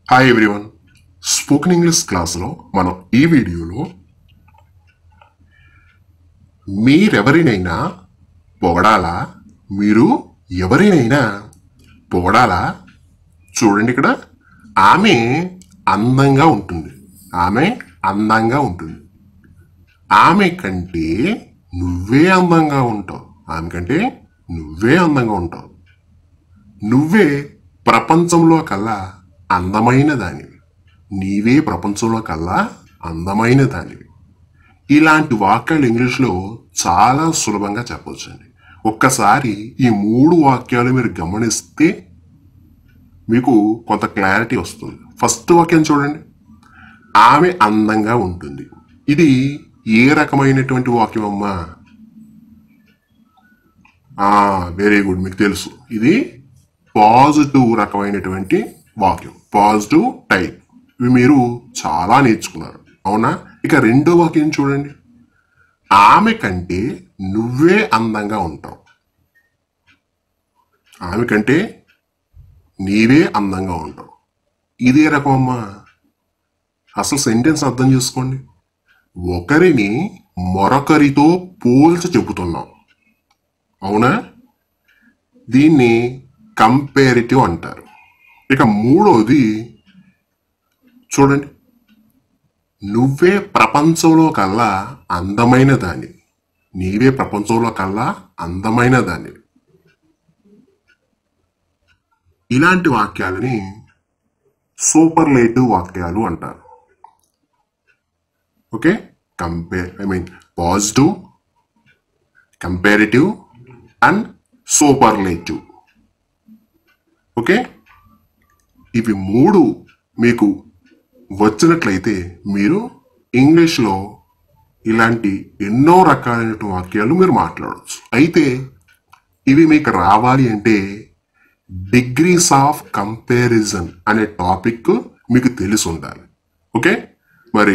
Hi everyone spoken English క్లాస్లో మనం ఈ వీడియోలో మీరెవరినైనా పొగడాలా మీరు ఎవరినైనా పొగడాలా చూడండి ఇక్కడ ఆమె అందంగా ఉంటుంది ఆమె అందంగా ఉంటుంది ఆమె కంటే నువ్వే అందంగా ఉంటావు ఆమె కంటే నువ్వే అందంగా ఉంటావు నువ్వే ప్రపంచంలో కల్లా అందమైన దానివి నీవే ప్రపంచంలో కల్లా అందమైన దానివి ఇలాంటి వాక్యాలు ఇంగ్లీష్లో చాలా సులభంగా చెప్పవచ్చండి ఒక్కసారి ఈ మూడు వాక్యాలు మీరు గమనిస్తే మీకు కొంత క్లారిటీ వస్తుంది ఫస్ట్ వాక్యం చూడండి ఆమె అందంగా ఉంటుంది ఇది ఏ రకమైనటువంటి వాక్యం అమ్మా వెరీ గుడ్ మీకు తెలుసు ఇది పాజిటివ్ రకమైనటువంటి వాక్యం పాజిటివ్ టైప్ ఇవి మీరు చాలా నేర్చుకున్నారు అవునా ఇక రెండో వాక్యం చూడండి ఆమె కంటే నువ్వే అందంగా ఉంటావు ఆమె కంటే నీవే అందంగా ఉంటావు ఇదే రకం అమ్మా అసలు సెంటెన్స్ అర్థం చేసుకోండి ఒకరిని మరొకరితో పోల్చి చెబుతున్నాం అవునా దీన్ని కంపేరిటివ్ అంటారు ఇక మూడోది చూడండి నువ్వే ప్రపంచంలో కల్లా అందమైన దాని నీవే ప్రపంచంలో కల్లా అందమైన దాని ఇలాంటి వాక్యాలని సూపర్లేటివ్ వాక్యాలు అంటారు okay compare I mean positive comparative and superlative okay ఇవి మూడు మీకు వచ్చినట్లయితే మీరు ఇంగ్లీష్లో ఇలాంటి ఎన్నో రకాలైన వాక్యాలు మీరు మాట్లాడవచ్చు అయితే ఇవి మీకు రావాలి అంటే డిగ్రీస్ ఆఫ్ కంపారిజన్ అనే టాపిక్ మీకు తెలిసి ఉండాలి ఓకే మరి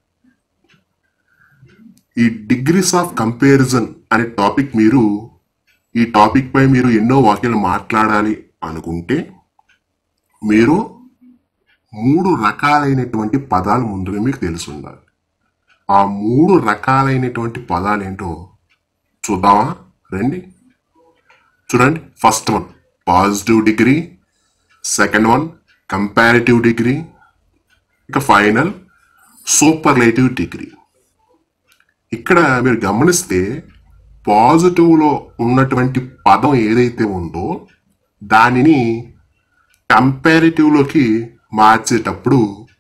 ఈ డిగ్రీస్ ఆఫ్ కంపారిజన్ అనే టాపిక్ మీరు ఈ టాపిక్ పై మీరు ఎన్నో వాక్యాలు మాట్లాడాలి అనుకుంటే మీరు మూడు రకాలైనటువంటి పదాలు ముందుగా మీకు తెలిసి ఉండాలి ఆ మూడు రకాలైనటువంటి పదాలు ఏంటో చూద్దామా రండి చూడండి first one positive degree second one comparative degree ఇక ఫైనల్ సూపర్లేటివ్ డిగ్రీ ఇక్కడ మీరు గమనిస్తే పాజిటివ్లో ఉన్నటువంటి పదం ఏదైతే ఉందో దానిని కంపారిటివ్లోకి మార్చేటప్పుడు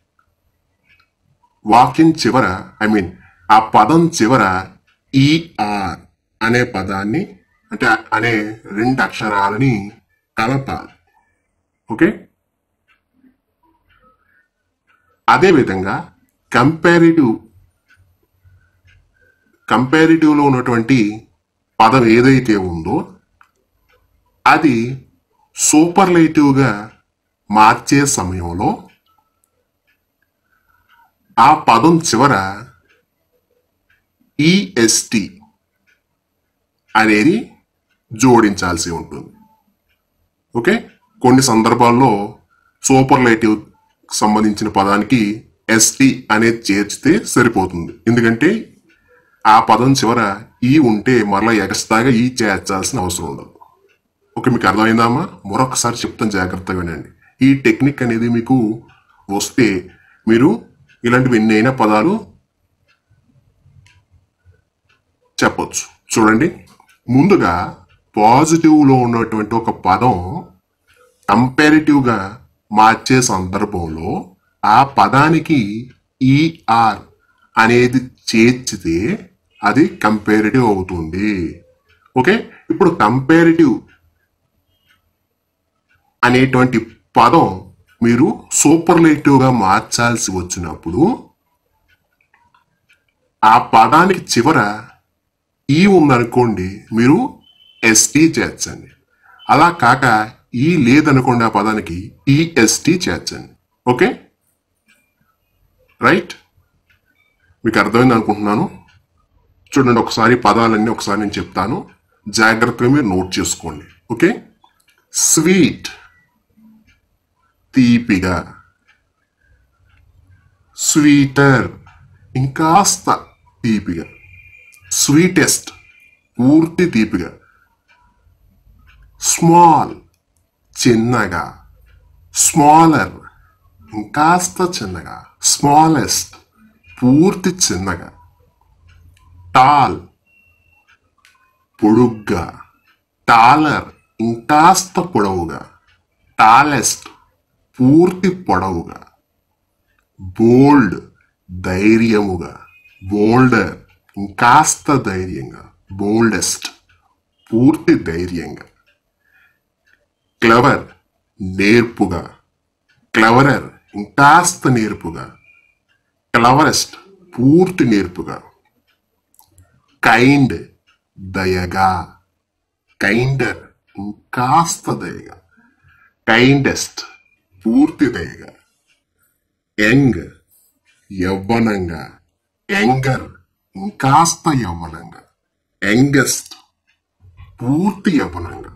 వాక్యం చివర ఐ మీన్ ఆ పదం చివర ఈఆర్ అనే పదాన్ని అంటే అనే రెండు అక్షరాలని కలపాలి ఓకే అదేవిధంగా కంపారిటివ్ కంపారిటివ్లో ఉన్నటువంటి పదం ఏదైతే ఉందో అది సూపర్లైటివ్గా మార్చే సమయంలో ఆ పదం చివర ఈఎస్టి అనేది జోడించాల్సి ఉంటుంది ఓకే కొన్ని సందర్భాల్లో సూపర్లైటివ్ సంబంధించిన పదానికి ఎస్టి అనేది చేర్చితే సరిపోతుంది ఎందుకంటే ఆ పదం చివర ఈ ఉంటే మరలా ఎగస్ట్రాగా ఈ చేర్చాల్సిన అవసరం ఉండదు ఓకే మీకు అర్థమైందామా మరొకసారి చెప్తాను జాగ్రత్తగా వినండి ఈ టెక్నిక్ అనేది మీకు వస్తే మీరు ఇలాంటివి ఎన్నైనా పదాలు చెప్పొచ్చు చూడండి ముందుగా పాజిటివ్లో ఉన్నటువంటి ఒక పదం కంపారిటివ్గా మార్చే సందర్భంలో ఆ పదానికి ఈఆర్ అనేది చేర్చితే అది కంపారిటివ్ అవుతుంది ఓకే ఇప్పుడు కంపారిటివ్ అనేటువంటి పదం మీరు సూపర్లేటివ్గా మార్చాల్సి వచ్చినప్పుడు ఆ పదానికి చివర ఈ ఉందనుకోండి మీరు ఎస్టీ చేర్చండి అలా కాక ఈ లేదనుకోండి ఆ పదానికి ఈఎస్టీ చేర్చండి ఓకే రైట్ మీకు అర్థమైంది అనుకుంటున్నాను చూడండి ఒకసారి పదాలన్నీ ఒకసారి నేను చెప్తాను జాగ్రత్తగా మీరు నోట్ చేసుకోండి ఓకే స్వీట్ తీపిగా స్వీటర్ ఇంకాస్త తీపిగా స్వీటెస్ట్ పూర్తి తీపిగా స్మాల్ చిన్నగా స్మాలర్ ఇంకాస్త చిన్నగా స్మాలెస్ట్ పూర్తి చిన్నగా టాల్ పొడుగ్గా టాలర్ ఇంకాస్త పొడవుగా టాలెస్ట్ పూర్తి పొడవుగా బోల్డ్ ధైర్యముగా బోల్డర్ ఇంకాస్త ధైర్యంగా బోల్డెస్ట్ పూర్తి ధైర్యంగా క్లవర్ నేర్పుగా క్లవరర్ ఇంకాస్త నేర్పుగా క్లవరెస్ట్ పూర్తి నేర్పుగా కైండ్ దయగా కైండర్ ఇంకాస్త దయగా కైండెస్ట్ పూర్తి దయగా యంగ్ యవ్వనంగా యంగర్ ఇంకాస్త యవ్వనంగా యంగెస్ట్ పూర్తి యవ్వనంగా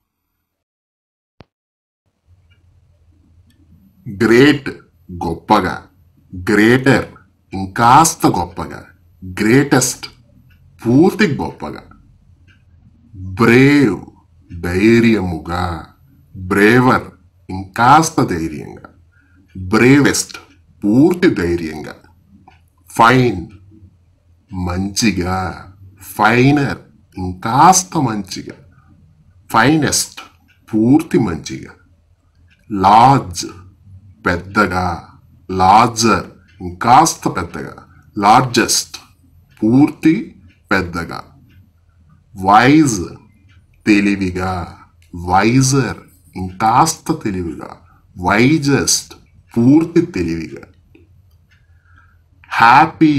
గ్రేట్ గొప్పగా గ్రేటర్ ఇంకాస్త గొప్పగా గ్రేటెస్ట్ పూర్తి గొప్పగా బ్రేవ్ ధైర్యముగా బ్రేవర్ ఇంకాస్త ధైర్యంగా బ్రేవెస్ట్ పూర్తి ధైర్యంగా ఫైన్ మంచిగా ఫైనర్ ఇంకాస్త మంచిగా ఫైనెస్ట్ పూర్తి మంచిగా లార్జ్ పెద్దగా లార్జర్ ఇంకాస్త పెద్దగా లార్జెస్ట్ పూర్తి పెద్దగా వైజ్ తెలివిగా వైజర్ ఇంకాస్త తెలివిగా వైజెస్ట్ పూర్తి తెలివిగా హ్యాపీ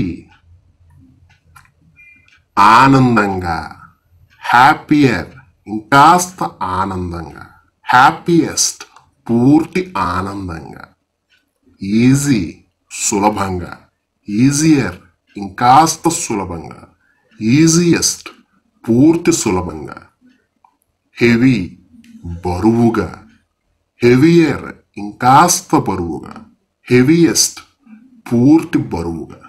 ఆనందంగా హ్యాపీయర్ ఇంకాస్త ఆనందంగా హ్యాపీయెస్ట్ పూర్తి ఆనందంగా ఈజీ సులభంగా ఈజియర్ ఇంకాస్త సులభంగా ఈజియెస్ట్ పూర్తి సులభంగా హెవీ బరువుగా హెవియర్ ఇంకాస్త బరువుగా హెవియెస్ట్ పూర్తి బరువుగా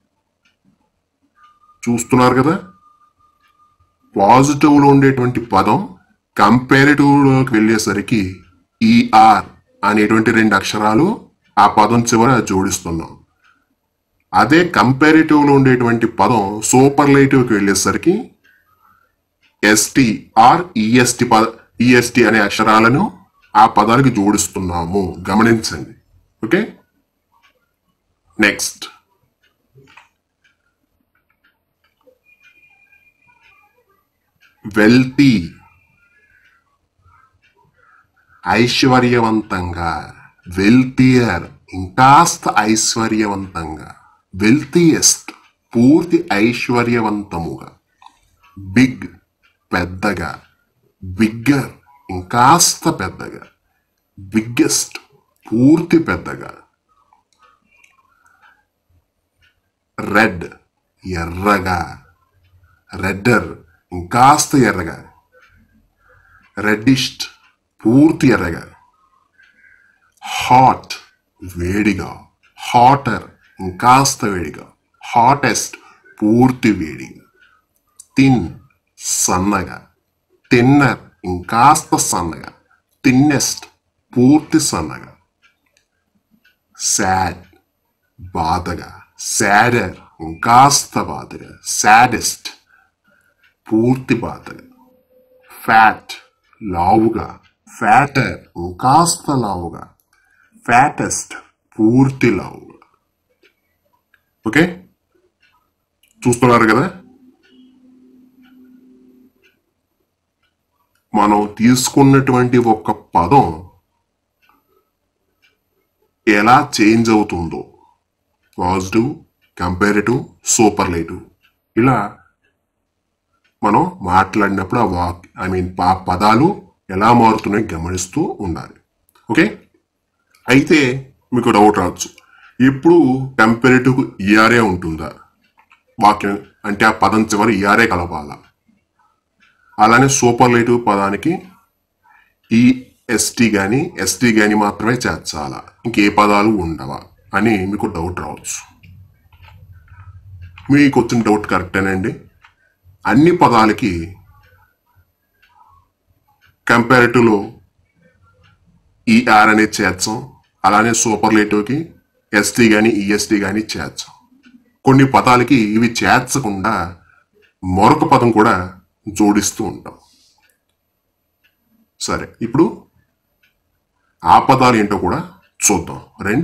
చూస్తున్నారు కదా పాజిటివ్లో ఉండేటువంటి పదం కంపారిటివ్లోకి వెళ్ళేసరికి ఈఆర్ అనేటువంటి రెండు అక్షరాలు ఆ పదం చివర జోడిస్తున్నాం అదే కంపారిటివ్లో ఉండేటువంటి పదం సూపర్లేటివ్కి వెళ్ళేసరికి ఎస్టి ఆర్ ఈఎస్టి పద ఈఎస్టి అనే అక్షరాలను ఆ పదానికి జోడిస్తున్నాము గమనించండి ఓకే నెక్స్ట్ వెల్తీ ఐశ్వర్యవంతంగా వెల్తియర్ ఇంకాస్త ఐశ్వర్యవంతంగా వెల్తియెస్ట్ పూర్తి ఐశ్వర్యవంతముగా బిగ్ పెద్దగా బిగ్గర్ ఇంకాస్త పెద్దగా బిగ్గెస్ట్ పూర్తి పెద్దగా రెడ్ ఎర్రగా రెడ్డర్ ఇంకాస్త ఎర్రగా రెడ్డిస్ట్ పూర్తి ఎర్రగా హాట్ వేడిగా హాటర్ ఇంకాస్త వేడిగా హాటెస్ట్ పూర్తి వేడిగా థిన్ సన్నగా థిన్నర్ ఇంకాస్త సన్నగా థిన్నెస్ట్ పూర్తి సన్నగా సాడ్ బాధగా సాడర్ ఇంకాస్త బాధగా సాడెస్ట్ పూర్తి బాధగా ఫ్యాట్ లావుగా ఫ్యాటర్ ఇంకాస్త లావుగా ఫ్యాటెస్ట్ పూర్తి లావుగా ఓకే చూస్తున్నారు కదా మనం తీసుకున్నటువంటి ఒక పదం ఎలా చేంజ్ అవుతుందో పాజిటివ్ కంపారిటివ్ సూపర్లేటివ్ ఇలా మనం మాట్లాడినప్పుడు ఆ వాక్ ఐ మీన్ ఆ పదాలు ఎలా మారుతున్నాయి గమనిస్తూ ఉండాలి ఓకే అయితే మీకు డౌట్ రావచ్చు ఇప్పుడు కంపారిటివ్ ఈఆర్ఏ ఉంటుందా వాక్యం అంటే ఆ పదం చివరి ఈఆర్ఏ కలపాలా అలానే సూపర్లేటివ్ పదానికి ఈ ఎస్టీ కానీ ఎస్టీ కానీ మాత్రమే చేర్చాలా ఇంకే పదాలు ఉండవా అని మీకు డౌట్ రావచ్చు మీకు వచ్చిన డౌట్ కరెక్టేనండి అన్ని పదాలకి కంపారిటివ్లో ఈఆర్ అనేది చేర్చాం అలానే సూపర్లేటివ్కి ఎస్టీ కానీ ఈఎస్టీ కానీ చేర్చాం కొన్ని పదాలకి ఇవి చేర్చకుండా మరొక పదం కూడా జోడిస్తూ ఉంటాం సరే ఇప్పుడు ఆ పదాలు ఏంటో కూడా చూద్దాం రండి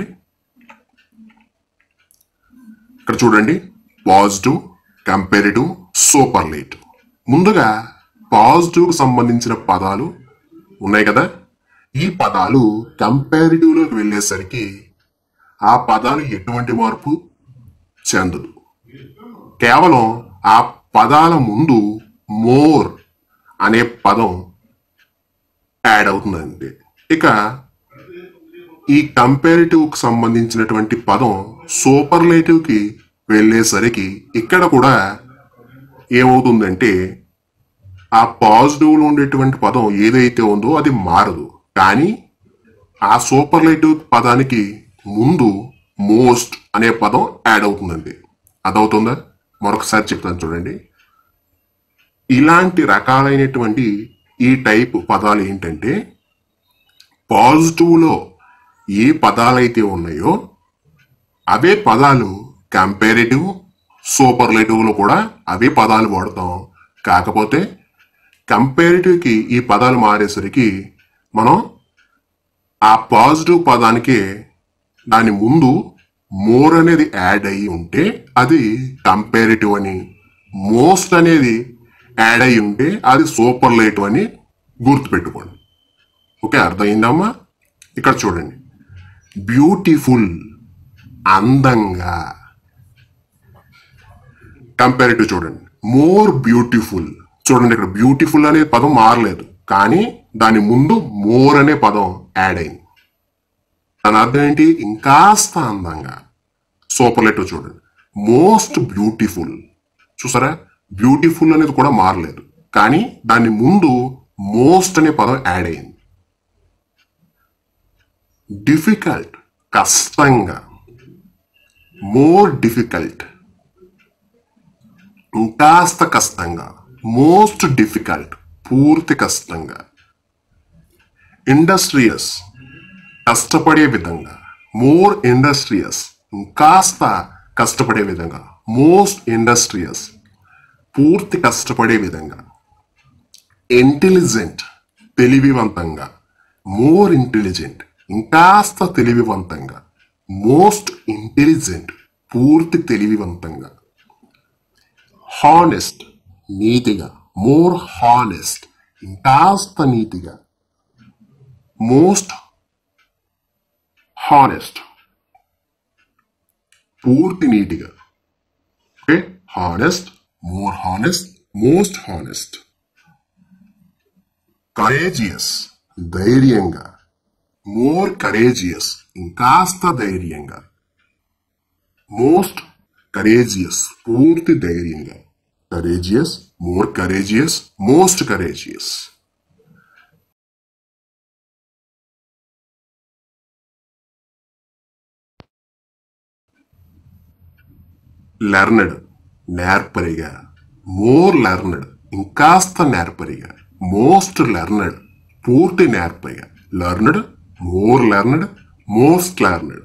ఇక్కడ చూడండి పాజిటివ్ కంపారిటివ్ సూపర్లేటివ్ ముందుగా పాజిటివ్కి సంబంధించిన పదాలు ఉన్నాయి కదా ఈ పదాలు కంపారిటివ్లోకి వెళ్ళేసరికి ఆ పదాలు ఎటువంటి మార్పు చెందదు కేవలం ఆ పదాల ముందు మోర్ అనే పదం యాడ్ అవుతుందండి ఇక ఈ కంపారిటివ్ కి సంబంధించినటువంటి పదం సూపర్లేటివ్ కి వెళ్ళేసరికి ఇక్కడ కూడా ఏమవుతుందంటే ఆ పాజిటివ్ లో ఉండేటువంటి పదం ఏదైతే ఉందో అది మారదు కానీ ఆ సూపర్లేటివ్ పదానికి ముందు మోస్ట్ అనే పదం యాడ్ అవుతుందండి అదవుతుందా మరొకసారి చెప్తాను చూడండి ఇలాంటి రకాలైనటువంటి ఈ టైప్ పదాలు ఏంటంటే పాజిటివ్లో ఏ పదాలైతే ఉన్నాయో అవే పదాలు కంపారిటివ్ సూపర్లేటివ్లో కూడా అవే పదాలు వాడతాం కాకపోతే కంపారిటివ్కి ఈ పదాలు మారేసరికి మనం ఆ పాజిటివ్ పదానికి దాని ముందు మోర్ అనేది యాడ్ అయ్యి ఉంటే అది కంపారిటివ్ అని మోస్ట్ అనేది యాడ్ అయ్యి ఉంటే అది సూపర్లేటివ్ అని గుర్తుపెట్టుకోండి ఓకే అర్థమైందమ్మా ఇక్కడ చూడండి బ్యూటిఫుల్ అందంగా కంపారిటివ్ చూడండి మోర్ బ్యూటిఫుల్ చూడండి ఇక్కడ బ్యూటిఫుల్ అనే పదం మారలేదు కానీ దాని ముందు మోర్ అనే పదం యాడ్ అయింది దాని అర్థం ఏంటి ఇంకాస్త అందంగా సూపర్లేటివ్ చూడండి మోస్ట్ బ్యూటిఫుల్ చూసారా బ్యూటిఫుల్ అనేది కూడా మారలేదు కానీ దాని ముందు మోస్ట్ అనే పదం యాడ్ అయింది డిఫికల్ట్ కష్టంగా మోర్ డిఫికల్ట్ ఇంకాస్త కష్టంగా మోస్ట్ డిఫికల్ట్ పూర్తి కష్టంగా ఇండస్ట్రియస్ కష్టపడే విధంగా మోర్ ఇండస్ట్రియస్ ఇంకాస్త కష్టపడే విధంగా మోస్ట్ ఇండస్ట్రియస్ పూర్తి కష్టపడే విధంగా ఇంటెలిజెంట్ తెలివివంతంగా మోర్ ఇంటెలిజెంట్ ఇంకాస్త తెలివివంతంగా మోస్ట్ ఇంటెలిజెంట్ పూర్తి తెలివివంతంగా హానెస్ట్ నీతిగా మోర్ హానెస్ట్ ఇంకాస్త నీతిగా మోస్ట్ హానెస్ట్ పూర్తి నీటిగా okay honest more honest most honest courageous ధైర్యంగా మోర్ కరేజియస్ ఇంకాస్త ధైర్యంగా మోస్ట్ కరేజియస్ పూర్తి ధైర్యంగా courageous more courageous most courageous learned నేర్పరిగా మోర్ లెర్నడ్ ఇంకాస్త నేర్పరిగా మోస్ట్ లెర్నడ్ పూర్తి నేర్పరిగా learned more learned most learned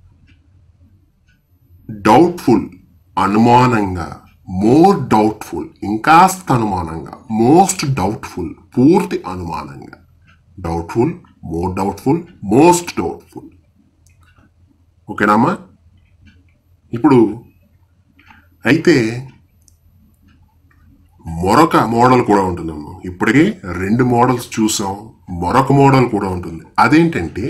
doubtful అనుమానంగా మోర్ డౌట్ఫుల్ ఇంకాస్త అనుమానంగా మోస్ట్ డౌట్ఫుల్ పూర్తి అనుమానంగా doubtful more doubtful most doubtful ఓకేనామా ఇప్పుడు అయితే మరొక మోడల్ కూడా ఉంటుందమ్మా ఇప్పటికే రెండు మోడల్స్ చూసాం మరొక మోడల్ కూడా ఉంటుంది అదేంటంటే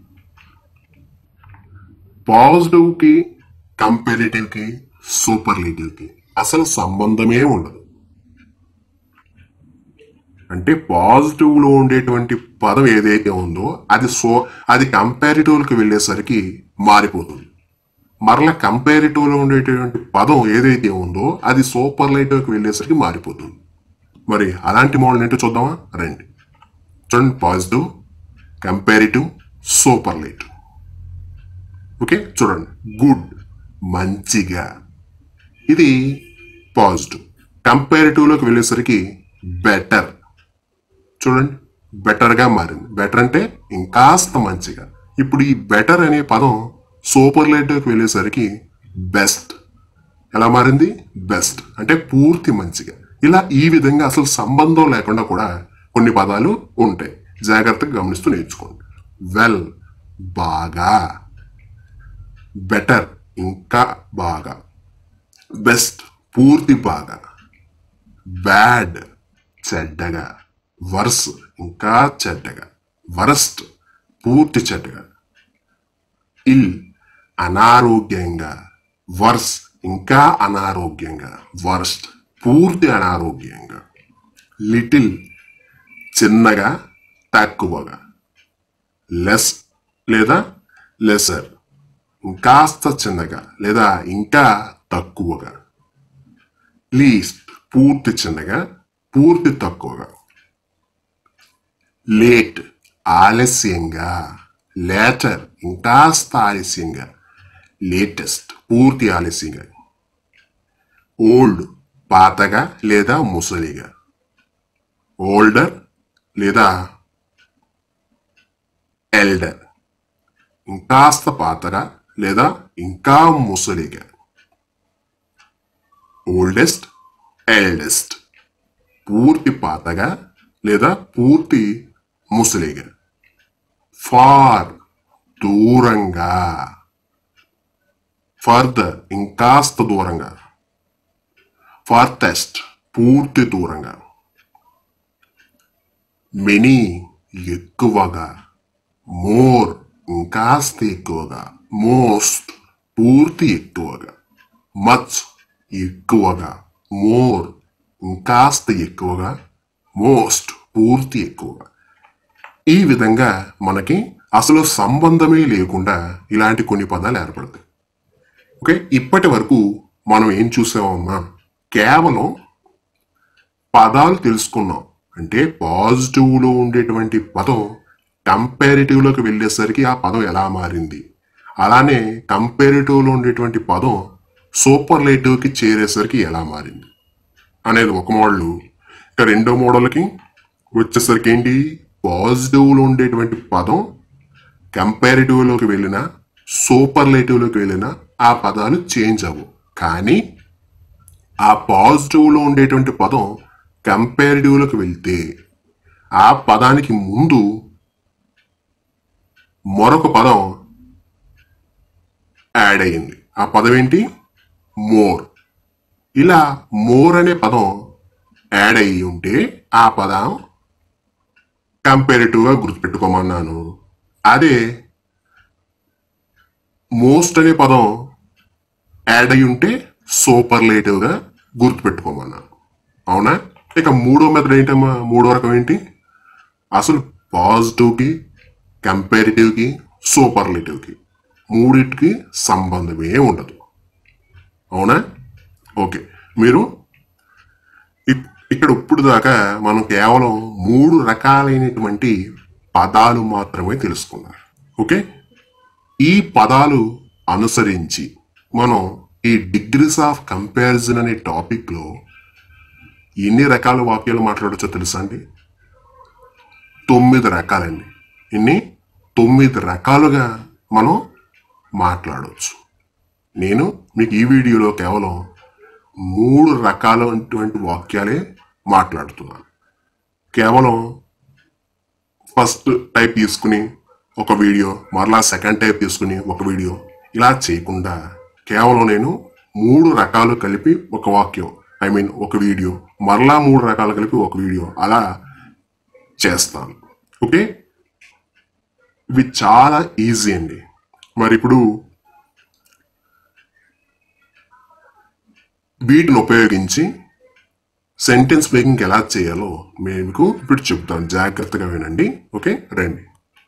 పాజిటివ్కి కంపారిటివ్కి సూపర్లేటివ్కి అసలు సంబంధమే ఉండదు అంటే పాజిటివ్ లో ఉండేటువంటి పదం ఏదైతే ఉందో అది సో అది కంపారిటివ్కి వెళ్ళేసరికి మారిపోతుంది మరలా కంపారిటివ్ లో ఉండేటటువంటి పదం ఏదైతే ఉందో అది సూపర్లేటివ్కి వెళ్ళేసరికి మారిపోతుంది మరి అలాంటి మోడల్ ఏంటో చూద్దామా రండి చూడండి పాజిటివ్ కంపారిటివ్ సూపర్లేటివ్ ఓకే చూడండి గుడ్ మంచిగా ఇది పాజిటివ్ కంపారిటివ్లోకి వెళ్ళేసరికి బెటర్ చూడండి బెటర్గా మారింది బెటర్ అంటే ఇంకాస్త మంచిగా ఇప్పుడు ఈ బెటర్ అనే పదం సూపర్ లైట్కి వెళ్ళేసరికి బెస్ట్ ఎలా మారింది బెస్ట్ అంటే పూర్తి మంచిగా ఇలా ఈ విధంగా అసలు సంబంధం లేకుండా కూడా కొన్ని పదాలు ఉంటాయి జాగ్రత్తగా గమనిస్తూ నేర్చుకోండి వెల్ బాగా బెటర్ ఇంకా బాగా బెస్ట్ పూర్తి బాగా బ్యాడ్ చెడ్డగా వర్స్ ఇంకా చెడ్డగా వరస్ట్ పూర్తి చెడ్డగా ఇల్ అనారోగ్యంగా వర్స్ ఇంకా అనారోగ్యంగా వర్స్ట్ పూర్తి అనారోగ్యంగా లిటిల్ చిన్నగా తక్కువగా లెస్ లేదా లెసర్ ఇంకాస్త చిన్నగా లేదా ఇంకా తక్కువగా లీస్ట్ పూర్తి చిన్నగా పూర్తి తక్కువగా లేట్ ఆలస్యంగా లేటర్ ఇంకాస్త ఆలస్యంగా లేటెస్ట్ పూర్తి ఆలస్యంగా ఓల్డ్ పాతగా లేదా ముసలిగా ఓల్డర్ లేదా ఎల్డర్ ఇంకాస్త పాతగా లేదా ఇంకా ముసలిగా ఓల్డెస్ట్ ఎల్డెస్ట్ పూర్తి పాతగా లేదా పూర్తి ముసలిగా ఫార్ దూరంగా ఫర్దర్ ఇంకాస్త దూరంగా ఫార్టెస్ట్ పూర్తి దూరంగా మెనీ ఎక్కువగా మోర్ ఇంకాస్త ఎక్కువగా మోస్ట్ పూర్తి ఎక్కువగా మచ్ ఎక్కువగా మోర్ ఇంకాస్త ఎక్కువగా మోస్ట్ పూర్తి ఎక్కువగా ఈ విధంగా మనకి అసలు సంబంధమే లేకుండా ఇలాంటి కొన్ని పదాలు ఏర్పడతాయి ఓకే ఇప్పటి వరకు మనం ఏం చూసామమ్మా కేవలం పదాలు తెలుసుకున్నాం అంటే పాజిటివ్లో ఉండేటువంటి పదం కంపారిటివ్లోకి వెళ్ళేసరికి ఆ పదం ఎలా మారింది అలానే కంపారిటివ్లో ఉండేటువంటి పదం సూపర్లేటివ్కి చేరేసరికి ఎలా మారింది అనేది ఒక మోడల్ ఇక రెండో మోడల్కి వచ్చేసరికి ఏంటి పాజిటివ్లో ఉండేటువంటి పదం కంపారిటివ్లోకి వెళ్ళిన సూపర్లేటివ్లోకి వెళ్ళిన ఆ పదాలు చేంజ్ అవ్వవు కానీ ఆ పాజిటివ్లో ఉండేటువంటి పదం కంపారిటివ్లోకి వెళ్తే ఆ పదానికి ముందు మరొక పదం యాడ్ అయ్యింది ఆ పదం ఏంటి మోర్ ఇలా మోర్ అనే పదం యాడ్ అయ్యి ఉంటే ఆ పదం కంపారిటివ్గా గుర్తుపెట్టుకోమన్నాను అదే మోస్ట్ అనే పదం యాడ్ అయి ఉంటే సూపర్లేటివ్గా గుర్తుపెట్టుకోమన్నాను అవునా ఇక మూడో మెథడ్ ఏంటమ్మా మూడో రకం ఏంటి అసలు పాజిటివ్కి కంపారిటివ్కి సూపర్లేటివ్కి మూడింటికి సంబంధమే ఉండదు అవునా ఓకే మీరు ఇక్- ఇక్కడ ఇప్పుడు దాకా మనం కేవలం మూడు రకాలైనటువంటి పదాలు మాత్రమే తెలుసుకున్నారు ఓకే ఈ పదాలు అనుసరించి మనం ఈ డిగ్రీస్ ఆఫ్ కంపారిజన్ అనే టాపిక్లో ఎన్ని రకాల వాక్యాలు మాట్లాడచ్చో తెలుసా అండి తొమ్మిది రకాలండి ఇన్ని తొమ్మిది రకాలుగా మనం మాట్లాడవచ్చు నేను మీకు ఈ వీడియోలో కేవలం మూడు రకాలైనటువంటి వాక్యాలే మాట్లాడుతున్నాను కేవలం ఫస్ట్ టైప్ తీసుకుని ఒక వీడియో మరలా సెకండ్ టైప్ తీసుకుని ఒక వీడియో ఇలా చేయకుండా కేవలం నేను మూడు రకాలు కలిపి ఒక వాక్యం ఐ మీన్ ఒక వీడియో మరలా మూడు రకాలు కలిపి ఒక వీడియో అలా చేస్తాను ఓకే ఇవి చాలా ఈజీ అండి మరి ఇప్పుడు వీటిని ఉపయోగించి సెంటెన్స్ మేకింగ్ ఎలా చేయాలో మేము మీకు ఇప్పుడు చెప్తాను జాగ్రత్తగా వినండి ఓకే రండి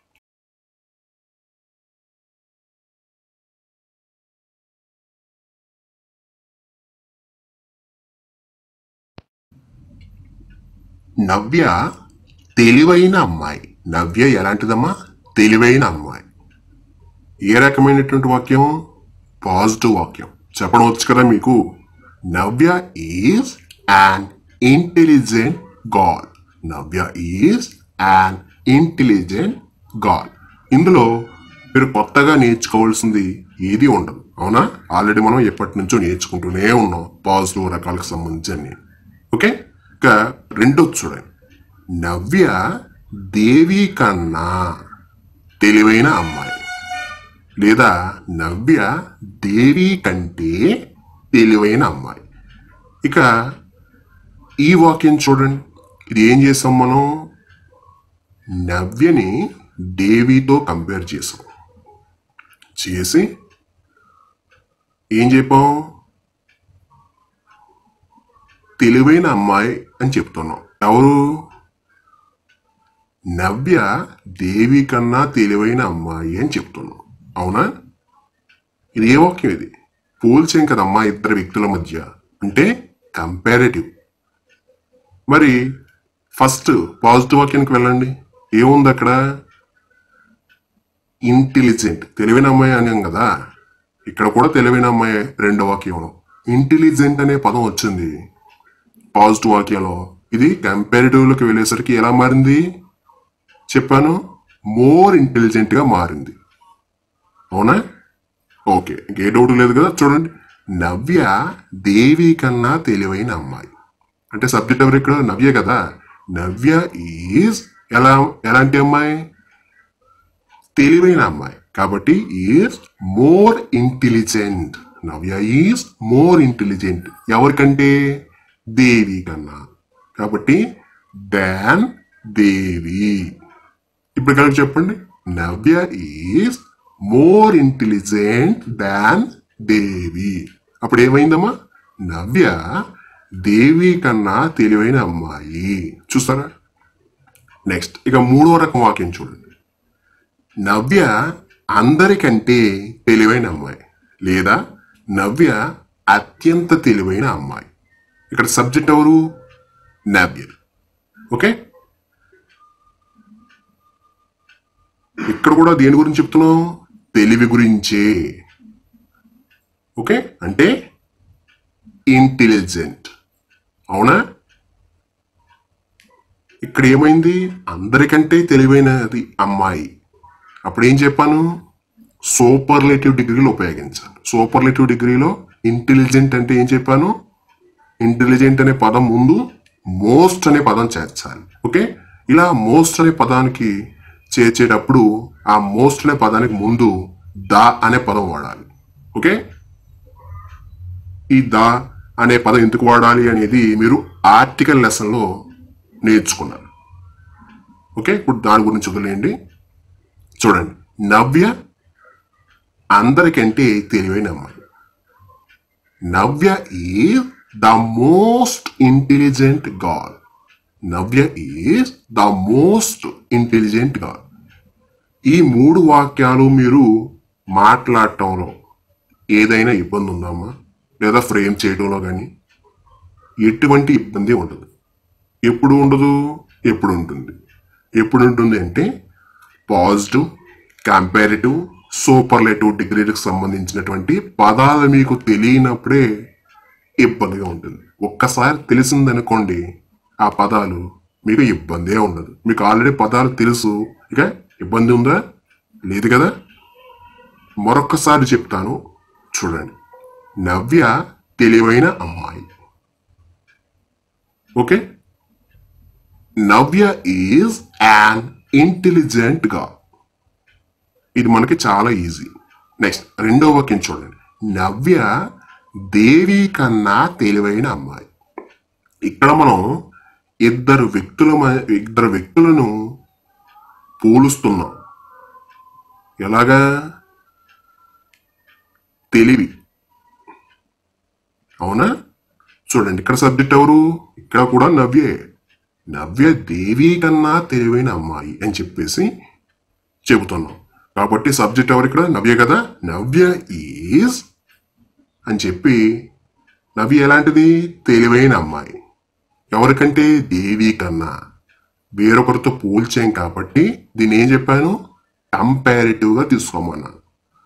నవ్య తెలివైన అమ్మాయి నవ్య ఎలాంటిదమ్మా తెలివైన అమ్మాయి ఏ రకమైనటువంటి వాక్యం పాజిటివ్ వాక్యం చెప్పడం వచ్చు కదా మీకు Navya is an intelligent girl Navya is an intelligent girl ఇందులో మీరు కొత్తగా నేర్చుకోవాల్సింది ఏది ఉండదు అవునా ఆల్రెడీ మనం ఎప్పటి నుంచో నేర్చుకుంటూనే ఉన్నాం పాజిటివ్ రకాలకు సంబంధించి అన్ని ఓకే ఇక రెండోది చూడండి నవ్య దేవి కన్నా తెలివైన అమ్మాయి లేదా నవ్య దేవి కంటే తెలివైన అమ్మాయి ఇక ఈ వాక్యం చూడండి ఇది ఏం చేసాం మనం నవ్యని దేవితో కంపేర్ చేసాం చేసి ఏం చెప్పాం తెలివైన అమ్మాయి అని చెప్తున్నాం ఎవరు నవ్య దేవి కన్నా తెలివైన అమ్మాయి అని చెప్తున్నాం అవునా ఇది ఏ వాక్యం ఇది పోల్చాం కదమ్మా ఇద్దరు వ్యక్తుల మధ్య అంటే కంపారిటివ్ మరి ఫస్ట్ పాజిటివ్ వాక్యానికి వెళ్ళండి ఏముంది అక్కడ ఇంటెలిజెంట్ తెలివైన అమ్మాయి అన్నాం కదా ఇక్కడ కూడా తెలివైన అమ్మాయి రెండో వాక్యంలో ఇంటెలిజెంట్ అనే పదం వచ్చింది పాజిటివ్ వాక్యంలో ఇది కంపారిటివ్లోకి వెళ్ళేసరికి ఎలా మారింది చెప్పాను మోర్ ఇంటెలిజెంట్ గా మారింది అవునా ఓకే ఇంకే డౌట్ లేదు కదా చూడండి నవ్య దేవి కన్నా తెలివైన అమ్మాయి అంటే సబ్జెక్ట్ ఎవరు ఇక్కడ నవ్య కదా నవ్య ఈజ్ ఎలా ఎలాంటి అమ్మాయి తెలివైన అమ్మాయి కాబట్టి is more intelligent Navya is more intelligent ఎవరికంటే దేవి కన్నా కాబట్టి దాన్ దేవి ఇప్పుడు కనుక చెప్పండి Navya is more intelligent than Devi అప్పుడు ఏమైందమ్మా నవ్య దేవి కన్నా తెలివైన అమ్మాయి చూస్తారా నెక్స్ట్ ఇక మూడో రకం వాక్యం చూడండి నవ్య అందరికంటే తెలివైన అమ్మాయి లేదా నవ్య అత్యంత తెలివైన అమ్మాయి ఇక్కడ సబ్జెక్ట్ ఎవరు నవ్య ఓకే ఇక్కడ కూడా దేని గురించి చెప్తున్నాం తెలివి గురించే ఓకే అంటే ఇంటెలిజెంట్ అవునా ఇక్కడ ఏమైంది అందరికంటే తెలివైనది అమ్మాయి అప్పుడు ఏం చెప్పాను సూపర్లేటివ్ డిగ్రీలో ఉపయోగించాలి సూపర్లేటివ్ డిగ్రీలో ఇంటెలిజెంట్ అంటే ఏం చెప్పాను ఇంటెలిజెంట్ అనే పదం ముందు మోస్ట్ అనే పదం చేర్చాలి ఓకే ఇలా మోస్ట్ అనే పదానికి చేర్చేటప్పుడు ఆ మోస్ట్ అనే పదానికి ముందు దా అనే పదం వాడాలి ఓకే ఈ దా అనే పదం ఎందుకు వాడాలి అనేది మీరు ఆర్టికల్ లెసన్లో నేర్చుకున్నారు ఓకే ఇప్పుడు దాని గురించి వదిలేయండి చూడండి నవ్య అందరికంటే తెలివైన అమ్మాయి Navya is the most intelligent girl Navya is the most intelligent girl ఈ మూడు వాక్యాలు మీరు మాట్లాడటంలో ఏదైనా ఇబ్బంది ఉందామా లేదా ఫ్రేమ్ చేయడంలో కానీ ఎటువంటి ఇబ్బంది ఉండదు ఎప్పుడు ఉండదు ఎప్పుడు ఉంటుంది ఎప్పుడు ఉంటుంది అంటే పాజిటివ్ కంపారిటివ్ సూపర్లేటివ్ డిగ్రీలకు సంబంధించినటువంటి పదాలు మీకు తెలియనప్పుడే ఇబ్బందిగా ఉంటుంది ఒక్కసారి తెలిసిందనుకోండి ఆ పదాలు మీకు ఇబ్బందే ఉండదు మీకు ఆల్రెడీ పదాలు తెలుసు ఇక ఇబ్బంది ఉందా లేదు కదా మరొక్కసారి చెప్తాను చూడండి నవ్య తెలివైన అమ్మాయి okay Navya is an intelligent గా ఇది మనకి చాలా ఈజీ నెక్స్ట్ రెండో వాక్యం చూడండి నవ్య దేవి కన్నా తెలివైన అమ్మాయి ఇక్కడ మనం ఇద్దరు వ్యక్తుల మ- ఇద్దరు వ్యక్తులను పోలుస్తున్నాం ఎలాగా తెలివి అవునా చూడండి ఇక్కడ సబ్జెక్ట్ ఎవరు ఇక్కడ కూడా నవ్యే నవ్య దేవి కన్నా తెలివైన అమ్మాయి అని చెప్పేసి చెబుతున్నాం కాబట్టి సబ్జెక్ట్ ఎవరు ఇక్కడ నవ్య కదా నవ్య ఈజ్ అని చెప్పి నవ్య ఎలాంటిది తెలివైన అమ్మాయి ఎవరికంటే దేవి కన్నా వేరొకరితో పోల్చాం కాబట్టి దీన్ని ఏం చెప్పాను కంపారిటివ్గా తీసుకోమన్నాను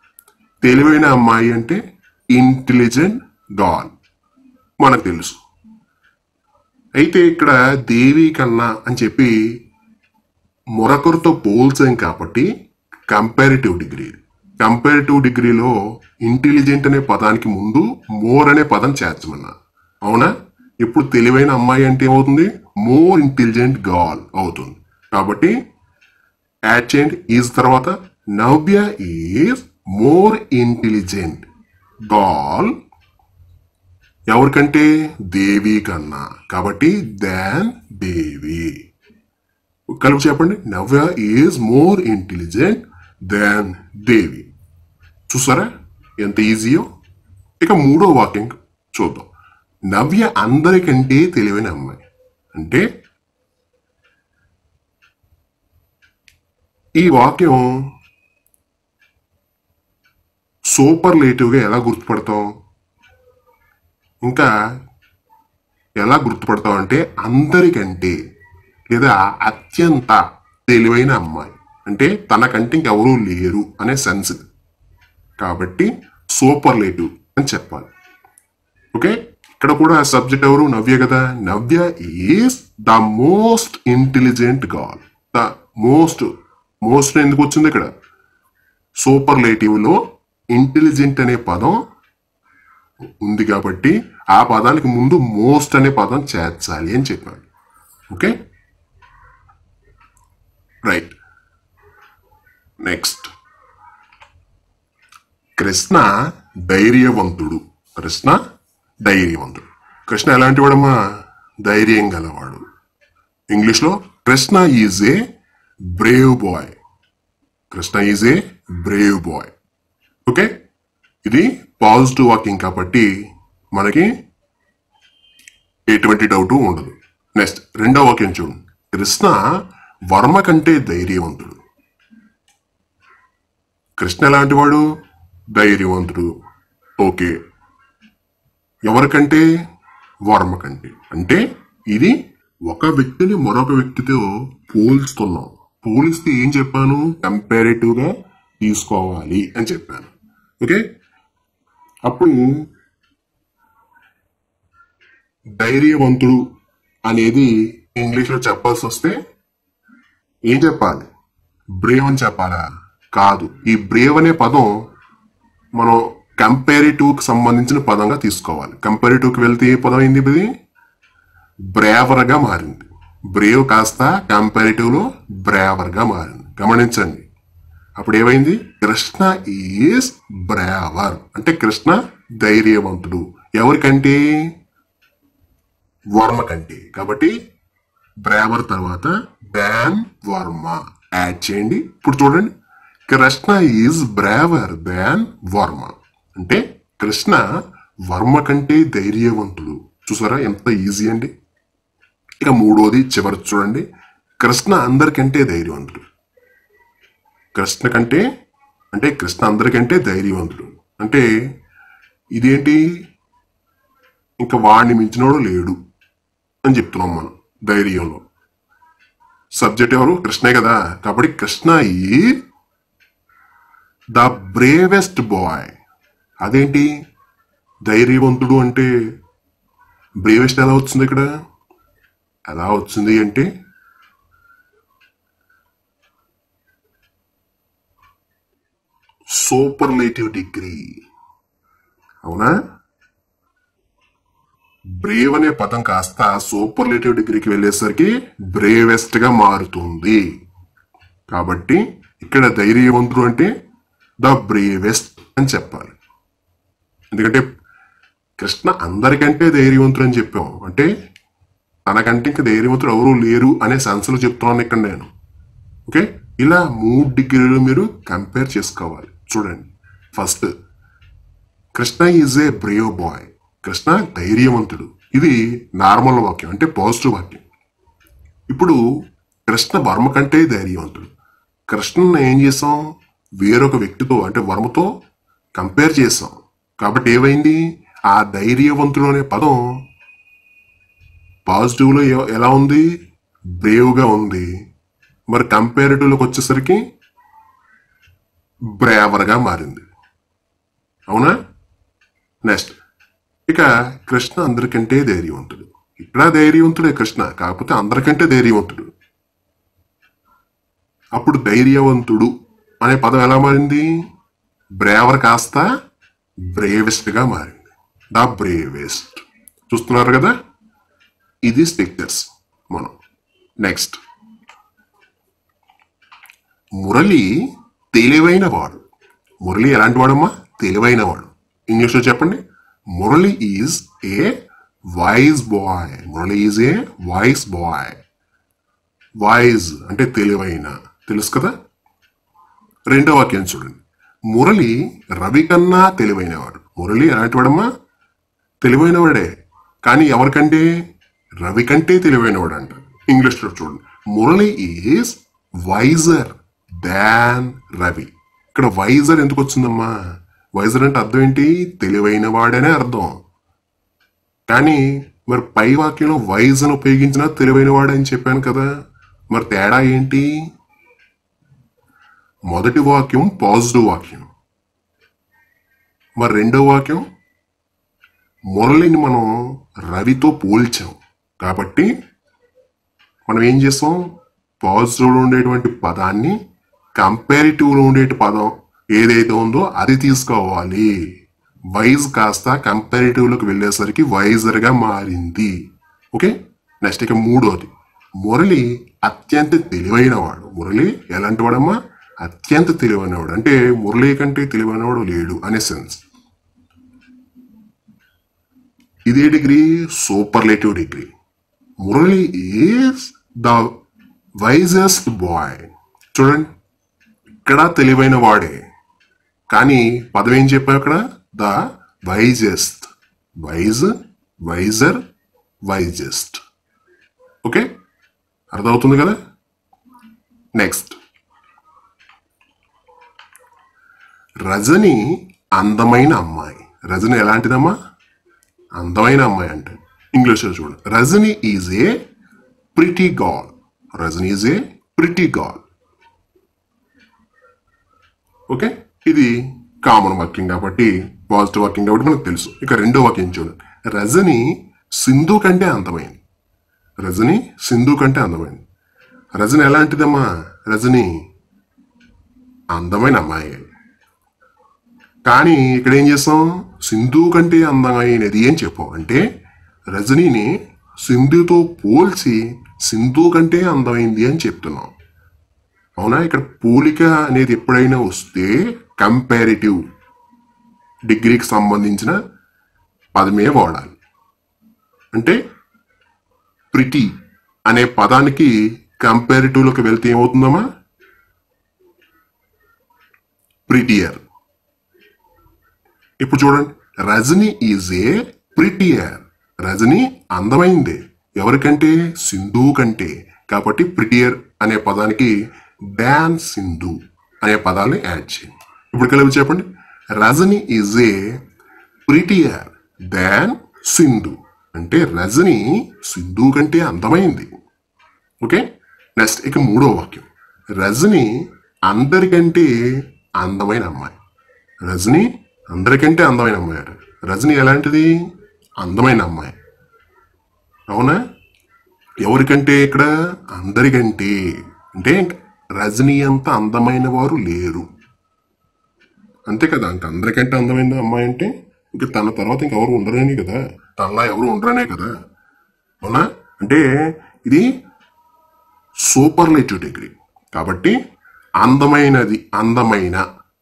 తెలివైన అమ్మాయి అంటే ఇంటెలిజెంట్ గాల్ మనకు తెలుసు అయితే ఇక్కడ దేవి కన్నా అని చెప్పి మరొకరితో పోల్చాం కాబట్టి కంపారిటివ్ డిగ్రీ కంపారిటివ్ డిగ్రీలో ఇంటెలిజెంట్ అనే పదానికి ముందు మోర్ అనే పదం చేర్చమన్నా అవునా ఇప్పుడు తెలివైన అమ్మాయి అంటే ఏమవుతుంది మోర్ ఇంటెలిజెంట్ గాల్ అవుతుంది కాబట్టి యాడ్ చేయండి ఈజ్ తర్వాత Navya is more intelligent girl ఎవరికంటే దేవి కన్నా కాబట్టి దాన్ దేవి కలిపి చెప్పండి Navya is more intelligent than Devi చూసారా ఎంత ఈజీయో ఇక మూడో వాక్యం చూద్దాం నవ్య అందరికంటే తెలివైన అమ్మాయి అంటే ఈ వాక్యం సూపర్ లేటివ్గా ఎలా గుర్తుపడతాం ఇంకా ఎలా గుర్తుపడతాం అంటే అందరికంటే లేదా అత్యంత తెలివైన అమ్మాయి అంటే తనకంటే ఇంకెవరూ లేరు అనే సెన్స్ ఇది. కాబట్టి సూపర్ లేటివ్ అని చెప్పాలి ఓకే ఇక్కడ కూడా సబ్జెక్ట్ ఎవరు నవ్య కదా Navya is the most intelligent girl the most most ఎందుకు వచ్చింది ఇక్కడ సూపర్ లేటివ్ లో ఇంటెలిజెంట్ అనే పదం ఉంది కాబట్టి ఆ పదానికి ముందు మోస్ట్ అనే పదం చేర్చాలి అని చెప్పాడు ఓకే రైట్ నెక్స్ట్ కృష్ణ ధైర్యవంతుడు కృష్ణ ధైర్యవంతుడు కృష్ణ ఎలాంటి వాడమ్మా ధైర్యం గలవాడు ఇంగ్లీష్లో Krishna is a brave boy Krishna is a brave boy okay ఇది పాజిటివ్ వాకింగ్ కాబట్టి మనకి ఎటువంటి డౌట్ ఉండదు నెక్స్ట్ రెండో వాక్యం చూడండి కృష్ణ వర్మ కంటే ధైర్యవంతుడు కృష్ణ ఎలాంటి వాడు ధైర్యవంతుడు ఓకే ఎవరికంటే వర్మ కంటే అంటే ఇది ఒక వ్యక్తిని మరొక వ్యక్తితో పోల్చుతున్నాం పోలిస్తే ఏం చెప్పాను కంపారేటివ్ గా తీసుకోవాలి అని చెప్పాను ఓకే అప్పుడు ధైర్యవంతుడు అనేది ఇంగ్లీష్ లో చెప్పాల్సి వస్తే ఏం చెప్పాలి బ్రేవ్ అని చెప్పాలా కాదు ఈ బ్రేవ్ అనే పదం మనం కంపారిటివ్ కి సంబంధించిన పదంగా తీసుకోవాలి కంపారిటివ్ కి వెళ్తే ఏ పదం అయింది ఇది బ్రేవర్ గా మారింది బ్రేవ్ కాస్త కంపారిటివ్ లో బ్రేవర్ గా మారింది గమనించండి అప్పుడు ఏమైంది కృష్ణ ఈజ్ బ్రేవర్ అంటే కృష్ణ ధైర్యవంతుడు ఎవరికంటే వర్మ కంటే కాబట్టి బ్రేవర్ తర్వాత దాన్ వర్మ యాడ్ చేయండి ఇప్పుడు చూడండి Krishna is braver than Varma అంటే కృష్ణ వర్మ కంటే ధైర్యవంతుడు చూసారా ఎంత ఈజీ అండి ఇక మూడోది చివరి చూడండి కృష్ణ అందరికంటే ధైర్యవంతుడు కృష్ణ కంటే అంటే కృష్ణ అందరికంటే ధైర్యవంతుడు అంటే ఇదేంటి ఇంకా వాడిని మించినోడు లేడు అని చెప్తున్నాం మనం ధైర్యంలో సబ్జెక్ట్ ఎవరు కృష్ణే కదా కాబట్టి కృష్ణ ఈ ద బ్రేవెస్ట్ బాయ్ అదేంటి ధైర్యవంతుడు అంటే బ్రేవెస్ట్ ఎలా వచ్చింది ఇక్కడ ఎలా వచ్చింది అంటే సూపర్లేటివ్ డిగ్రీ అవునా బ్రేవ్ అనే పదం కాస్త సూపర్లేటివ్ డిగ్రీకి వెళ్ళేసరికి బ్రేవెస్ట్ గా మారుతుంది కాబట్టి ఇక్కడ ధైర్యవంతుడు అంటే ద బ్రేవెస్ట్ అని చెప్పాలి ఎందుకంటే కృష్ణ అందరికంటే ధైర్యవంతుడు అని చెప్పాం అంటే తనకంటే ఇంకా ధైర్యవంతుడు ఎవరు లేరు అనే సెన్స్లో చెప్తున్నాను ఇక్కడ నేను ఓకే ఇలా మూడు డిగ్రీలు మీరు కంపేర్ చేసుకోవాలి చూడండి first Krishna is a brave boy Krishna ధైర్యవంతుడు ఇది నార్మల్ వాక్యం అంటే పాజిటివ్ వాక్యం ఇప్పుడు కృష్ణ వర్మ కంటే ధైర్యవంతుడు కృష్ణను ఏం చేసాం వేరొక వ్యక్తితో అంటే వర్మతో కంపేర్ చేసాం కాబట్టి ఏమైంది ఆ ధైర్యవంతుడు అనే పదం పాజిటివ్లో ఎ- ఎలా ఉంది బ్రేవ్గా ఉంది మరి కంపారిటివ్లోకి వచ్చేసరికి బ్రేవర్గా మారింది అవునా నెక్స్ట్ ఇక కృష్ణ అందరికంటే ధైర్యవంతుడు ఇక్కడ ధైర్యవంతుడే కృష్ణ కాకపోతే అందరికంటే ధైర్యవంతుడు అప్పుడు ధైర్యవంతుడు అనే పదం ఎలా మారింది బ్రేవర్ కాస్త బ్రేవెస్ట్ గా మారింది ద బ్రేవెస్ట్ చూస్తున్నారు కదా ఇది స్టిక్కర్స్ మనం నెక్స్ట్ మురళి తెలివైన వాడు మురళి ఎలాంటి వాడమ్మా తెలివైన వాడు ఇంగ్లీష్లో చెప్పండి Murali is a wise boy Murali is a wise boy wise అంటే తెలివైన తెలుసు కదా రెండో వాక్యం చూడండి మురళి రవి కన్నా తెలివైనవాడు మురళి ఎలాంటి వాడమ్మా తెలివైనవాడే కానీ ఎవరికంటే రవి కంటే తెలివైనవాడు అంట ఇంగ్లీష్లో చూడండి Murali is wiser than Ravi ఇక్కడ వైజర్ ఎందుకు వచ్చిందమ్మా వైజర్ అంటే అర్థం ఏంటి తెలివైన వాడనే అర్థం కానీ మరి పై వాక్యంలో వైజ్ అని ఉపయోగించిన తెలివైన వాడని చెప్పాను కదా మరి తేడా ఏంటి మొదటి వాక్యం పాజిటివ్ వాక్యం మరి రెండో వాక్యం మురళిని మనం రవితో పోల్చాం కాబట్టి మనం ఏం చేస్తాం పాజిటివ్లో ఉండేటువంటి పదాన్ని కంపారిటివ్లో ఉండే పదం ఏదైతే ఉందో అది తీసుకోవాలి వైజ్ కాస్త కంపారిటివ్లోకి వెళ్ళేసరికి వైజర్గా మారింది ఓకే నెక్స్ట్ ఇక మూడోది మురళి అత్యంత తెలివైనవాడు మురళి ఎలాంటి వాడమ్మా అత్యంత తెలివైనవాడు అంటే మురళి కంటే తెలివైనవాడు లేడు అనే సెన్స్ ఇదే degree superlative degree Murali is the wisest boy చూడండి ఇక్కడ తెలివైన వాడే కానీ పదం ఏం చెప్పావు ఇక్కడ the wisest wise wiser wisest okay అర్థమవుతుంది కదా నెక్స్ట్ రజని అందమైన అమ్మాయి రజని ఎలాంటిదమ్మా అందమైన అమ్మాయి అంటే ఇంగ్లీష్లో చూడండి Rajani is a pretty girl Rajani is a pretty girl okay ఇది కామన్ వాక్యం కాబట్టి పాజిటివ్ వాక్యం కాబట్టి మనకు తెలుసు ఇక రెండో వాక్యం చూడండి రజని సింధు కంటే అందమైంది రజని సింధు కంటే అందమైంది రజని ఎలాంటిదమ్మా రజని అందమైన అమ్మాయి కానీ ఇక్కడ ఏం చేస్తాం సింధు కంటే అందమైనది అని చెప్పాం అంటే రజనీని సింధుతో పోల్చి సింధు కంటే అందమైంది అని చెప్తున్నాం అవునా ఇక్కడ పోలిక అనేది ఎప్పుడైనా వస్తే కంపారిటివ్ డిగ్రీకి సంబంధించిన పదమే వాడాలి అంటే ప్రిటి అనే పదానికి కంపారిటివ్లోకి వెళ్తే ఏమవుతుందమ్మా ప్రిటియర్ ఇప్పుడు చూడండి Rajani is a prettier Rajani అందమైందే ఎవరికంటే సింధు కంటే కాబట్టి ప్రిటియర్ అనే పదానికి డాన్ సింధు అనే పదాన్ని యాడ్ చేయండి ఇప్పుడు కలిపి చెప్పండి Rajani is a prettier than Sindhu అంటే రజని సింధు కంటే అందమైంది ఓకే నెక్స్ట్ ఇక మూడో వాక్యం రజని అందరికంటే అందమైన అమ్మాయి రజని అందరికంటే అందమైన అమ్మాయి అట రజని ఎలాంటిది అందమైన అమ్మాయి అవునా ఎవరికంటే ఇక్కడ అందరికంటే అంటే రజనీ అంత అందమైన వారు లేరు అంతే కదా అంటే అందరికంటే అందమైన అమ్మాయి అంటే ఇంక తన తర్వాత ఇంకెవరు ఉండరని కదా తనలా ఎవరు ఉండరనే కదా అవునా అంటే ఇది సూపర్లేటివ్ డిగ్రీ కాబట్టి అందమైనది అందమైన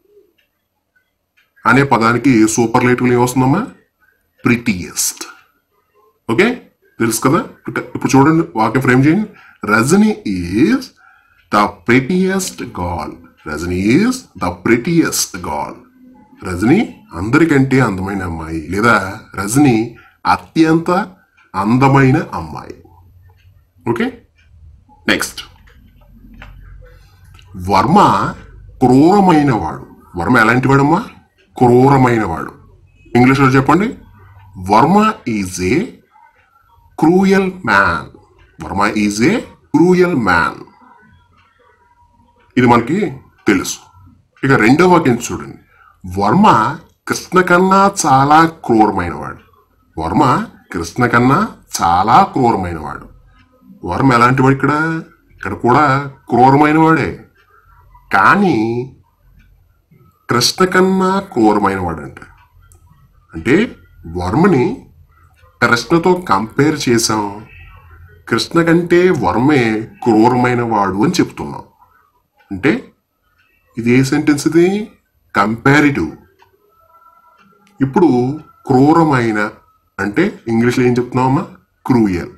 అనే పదానికి సూపర్లేటివ్ ఏమొస్తుందమ్మా ప్రిటియెస్ట్ ఓకే తెలుసు కదా ఇక- ఇప్పుడు చూడండి వాక్యం ఫ్రేమ్ చేయండి Rajani is the prettiest girl Rajani is the prettiest girl Rajani అందరికంటే అందమైన అమ్మాయి లేదా రజని అత్యంత అందమైన అమ్మాయి ఓకే నెక్స్ట్ వర్మ క్రూరమైన వాడు వర్మ ఎలాంటి వాడమ్మా క్రూరమైన వాడు ఇంగ్లీష్లో చెప్పండి Varma is a cruel man Varma is a cruel man ఇది మనకి తెలుసు ఇక రెండో వాక్యం చూడండి వర్మ కృష్ణ కన్నా చాలా క్రూరమైనవాడు వర్మ కృష్ణ కన్నా చాలా క్రూరమైనవాడు వర్మ ఎలాంటివాడు ఇక్కడ ఇక్కడ కూడా క్రూరమైనవాడే కానీ కృష్ణ కన్నా క్రూరమైనవాడు అంట అంటే వర్మని కృష్ణతో కంపేర్ చేసాం కృష్ణ కంటే వర్మే క్రూరమైన వాడు అని చెప్తున్నాం అంటే ఇది ఏ సెంటెన్స్ ఇది కంపారిటివ్ ఇప్పుడు క్రూరమైన అంటే ఇంగ్లీష్లో ఏం చెప్తున్నామమ్మా క్రూయల్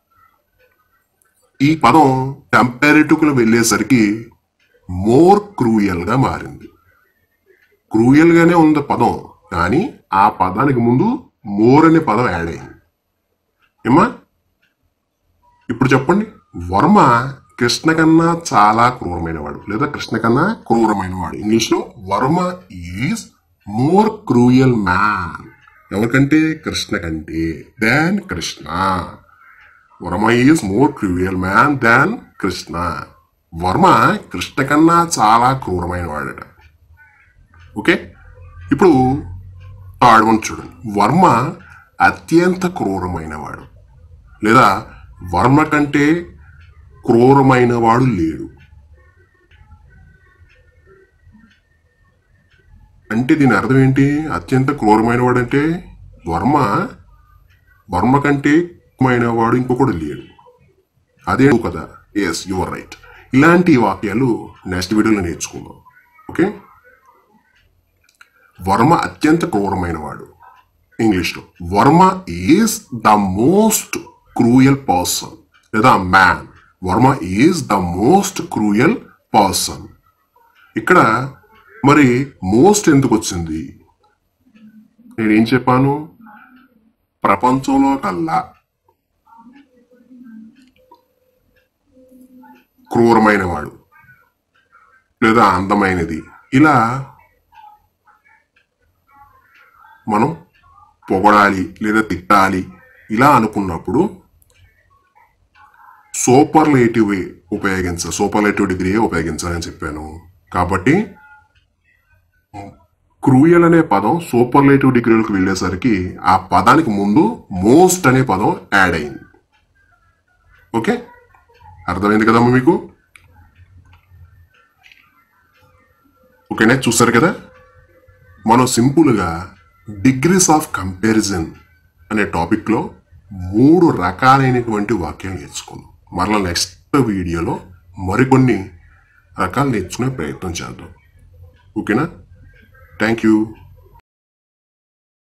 ఈ పదం కంపారిటివ్లో వెళ్ళేసరికి మోర్ క్రూయల్గా మారింది క్రూయల్గానే ఉంది పదం కానీ ఆ పదానికి ముందు మోర్ అనే పదం యాడ్ అయింది ఏమా ఇప్పుడు చెప్పండి వర్మ కృష్ణ కన్నా చాలా క్రూరమైనవాడు లేదా కృష్ణ కన్నా క్రూరమైనవాడు ఇంగ్లీష్ లో Varma is more cruel man ఎవరికంటే కృష్ణ కంటే than Krishna Varma is more cruel man than Krishna Varma Krishna కన్నా చాలా క్రూరమైన వాడట ఓకే ఇప్పుడు థర్డ్ వన్ చూడండి వర్మ అత్యంత క్రూరమైన వాడు లేదా వర్మ కంటే క్రూరమైన వాడు లేడు అంటే దీని అర్థం ఏంటి అత్యంత క్రూరమైన వాడు అంటే వర్మ వర్మ కంటే క్రూరమైన వాడు ఇంకొకడు లేడు అదే నువ్వు కదా ఎస్ యువర్ రైట్ ఇలాంటి వాక్యాలు నెక్స్ట్ వీడియోలో నేర్చుకుందాం ఓకే వర్మ అత్యంత క్రూరమైన వాడు ఇంగ్లీష్లో Varma is the most cruel person లేదా man Varma is the most cruel person ఇక్కడ మరి మోస్ట్ ఎందుకు వచ్చింది నేనేం చెప్పాను ప్రపంచంలో కల్లా క్రూరమైన వాడు లేదా అందమైనది ఇలా మనం పొగడాలి లేదా తిట్టాలి ఇలా అనుకున్నప్పుడు సూపర్లేటివ్ ఉపయోగించాలి సూపర్లేటివ్ డిగ్రీ ఉపయోగించాలని చెప్పాను కాబట్టి క్రూయల్ అనే పదం సూపర్లేటివ్ డిగ్రీలకు వెళ్ళేసరికి ఆ పదానికి ముందు మోస్ట్ అనే పదం యాడ్ అయింది ఓకే అర్థమైంది కదమ్మా మీకు ఓకేనా చూసారు కదా మనం సింపుల్గా డిగ్రీస్ ఆఫ్ కంపారిజన్ అనే టాపిక్లో మూడు రకాలైనటువంటి వాక్యాలు నేర్చుకుందాం మరలా నెక్స్ట్ వీడియోలో మరికొన్ని రకాలు నేర్చుకునే ప్రయత్నం చేద్దాం ఓకేనా థ్యాంక్ యూ